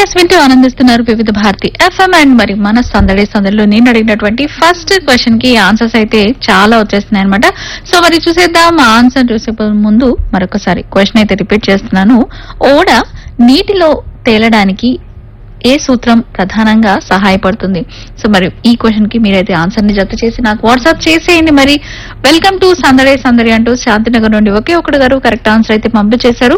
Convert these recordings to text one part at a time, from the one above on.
listeners వింటూ ఆనందిస్తున్నారు వివిధ భారతి ఎఫ్ఎం అండ్ మరి మన సందడి సందడిలో నేను అడిగినటువంటి ఫస్ట్ క్వశ్చన్ కి ఆన్సర్స్ అయితే చాలా వచ్చేస్తున్నాయి అనమాట సో మరి చూసేద్దాం ఆ ఆన్సర్ చూసే ముందు మరొకసారి క్వశ్చన్ అయితే రిపీట్ చేస్తున్నాను ఓడ నీటిలో తేలడానికి ఏ సూత్రం ప్రధానంగా సహాయపడుతుంది సో మరి ఈ క్వశ్చన్ కి మీరైతే ఆన్సర్ ని జత చేసి నాకు వాట్సాప్ చేసేయండి మరి వెల్కమ్ టు సందడే సందడి అంటూ శాంతినగర్ నుండి ఒకే ఒకటి గారు కరెక్ట్ ఆన్సర్ అయితే పంపించేశారు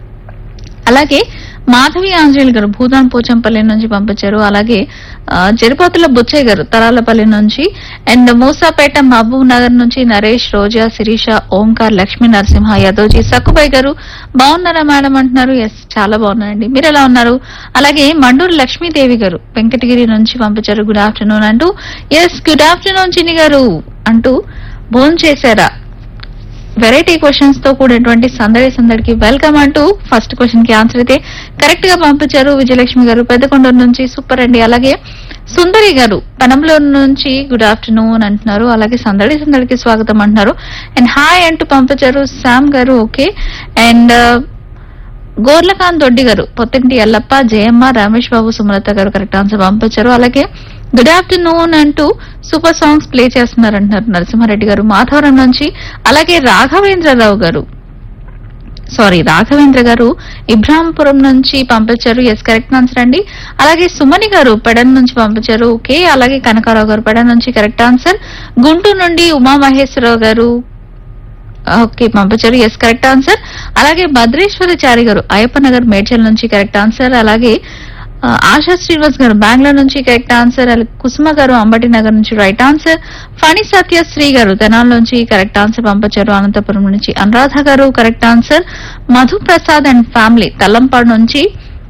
అలాగే మాధవి ఆంజనేయులు గారు భూదాన్ పోచంపల్లి నుంచి పంపించారు అలాగే ఆ, జరిపోతుల బుచ్చయ్య గారు తరాలపల్లి నుంచి అండ్ మూసాపేట మహబూబ్ నగర్ నుంచి నరేష్ రోజా శిరీష ఓంకార్ లక్ష్మీ నరసింహ యాదవ్జీ సక్కుబాయ్ గారు బాగున్నారా మేడం అంటున్నారు ఎస్ చాలా బాగున్నారండి మీరు ఎలా ఉన్నారు అలాగే మండూరు లక్ష్మీదేవి గారు వెంకటగిరి నుంచి పంపించారు గుడ్ ఆఫ్టర్నూన్ అంటూ ఎస్ గుడ్ ఆఫ్టర్నూన్ చిన్ని గారు అంటూ భోజనం చేశారా వెరైటీ క్వశ్చన్స్ తో కూడినటువంటి సందడి సందడికి వెల్కమ్ అంటూ ఫస్ట్ క్వశ్చన్ కి ఆన్సర్ అయితే కరెక్ట్ గా పంపించారు విజయలక్ష్మి గారు పెద్దకొండ నుంచి సూపర్ అండి అలాగే సుందరి గారు పెనంలో నుంచి గుడ్ ఆఫ్టర్నూన్ అంటున్నారు అలాగే సందడి సందడికి స్వాగతం అంటున్నారు అండ్ హాయ్ అంటూ పంపించారు శామ్ గారు ఓకే అండ్ గోర్లకాంత్ దొడ్డి గారు పొత్తింటి ఎల్లప్ప జయమ్మ రమేష్ బాబు సుమలత గారు కరెక్ట్ ఆన్సర్ పంపించారు అలాగే గుడ్ ఆఫ్టర్నూన్ అంటూ సూపర్ సాంగ్స్ ప్లే చేస్తున్నారు అంటున్నారు నరసింహారెడ్డి గారు మాధవరం నుంచి అలాగే రాఘవేంద్రరావు గారు సారీ రాఘవేంద్ర గారు ఇబ్రాహింపురం నుంచి పంపించారు ఎస్ కరెక్ట్ ఆన్సర్ అండి అలాగే సుమని గారు పెడన్ నుంచి పంపించారు ఓకే అలాగే కనకారావు గారు పెడన్ నుంచి కరెక్ట్ ఆన్సర్ గుంటూరు నుండి ఉమా మహేశ్వరరావు గారు ఓకే పంపించారు ఎస్ కరెక్ట్ ఆన్సర్ అలాగే భద్రేశ్వరచారి గారు అయ్యప్ప నగర్ మేడ్చల్ నుంచి కరెక్ట్ ఆన్సర్ అలాగే ఆ, ఆశా శ్రీనివాస్ గారు బెంగళూరు నుంచి కరెక్ట్ ఆన్సర్ అలాగే కుసుమ గారు అంబటి నగర్ నుంచి రైట్ ఆన్సర్ ఫణి సత్యశ్రీ గారు తెనాల నుంచి కరెక్ట్ ఆన్సర్ పంపించారు అనంతపురం నుంచి అనురాధ గారు correct answer Madhu Prasad and family Tallampadu నుంచి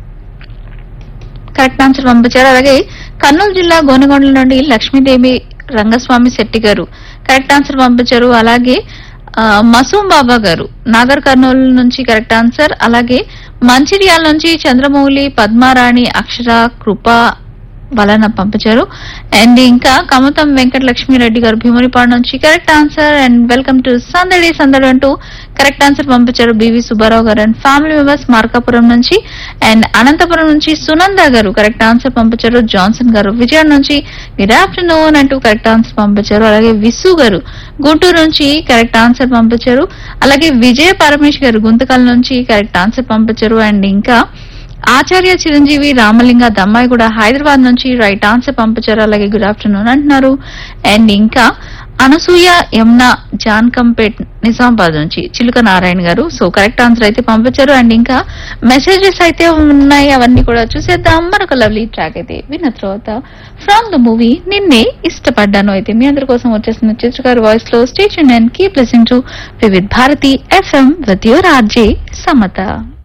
కరెక్ట్ ఆన్సర్ పంపించారు అలాగే కర్నూలు జిల్లా గోనగొండల నుండి లక్ష్మీదేవి రంగస్వామి శెట్టి గారు కరెక్ట్ ఆన్సర్ పంపించారు అలాగే ఆ, మసూం బాబా గారు నాగర్ కర్నూలు నుంచి కరెక్ట్ ఆన్సర్ అలాగే మంచిర్యాల నుంచి చంద్రమౌళి పద్మారాణి అక్షర కృప వలన పంపించారు అండ్ ఇంకా కమతం వెంకట లక్ష్మీరెడ్డి గారు భీమునిపాడు నుంచి correct answer and welcome to సందడి సందడి అంటూ కరెక్ట్ ఆన్సర్ పంపించారు బివి సుబ్బారావు గారు అండ్ ఫ్యామిలీ మెంబర్స్ మార్కాపురం నుంచి అండ్ అనంతపురం నుంచి సునంద గారు కరెక్ట్ ఆన్సర్ పంపించారు జాన్సన్ గారు విజయవాడ నుంచి గుడ్ ఆఫ్టర్నూన్ అంటూ కరెక్ట్ ఆన్సర్ పంపించారు అలాగే విసు గారు గుంటూరు నుంచి కరెక్ట్ ఆన్సర్ పంపించారు అలాగే విజయ పరమేష్ గారు గుంతకల్ నుంచి కరెక్ట్ ఆన్సర్ పంపించారు అండ్ ఇంకా ఆచార్య చిరంజీవి రామలింగ దమ్మాయి కూడా హైదరాబాద్ నుంచి రైట్ ఆన్సర్ పంపించారు అలాగే గుడ్ ఆఫ్టర్నూన్ అంటున్నారు అండ్ ఇంకా అనసూయ యమున జాన్కంపేట్ నిజామాబాద్ నుంచి చిలుక నారాయణ గారు సో కరెక్ట్ ఆన్సర్ అయితే పంపించారు అండ్ ఇంకా మెసేజెస్ అయితే ఉన్నాయి అవన్నీ కూడా చూసేద్దాం మరొక లవ్లీ ట్రాక్ అయితే విన్న తర్వాత ఫ్రమ్ ద మూవీ నిన్నే ఇష్టపడ్డాను అయితే మీ అందరి కోసం వచ్చేసిన చిత్ర గారి వాయిస్ లో station and keep listening to Vividh Bharati FM with your RJ Samata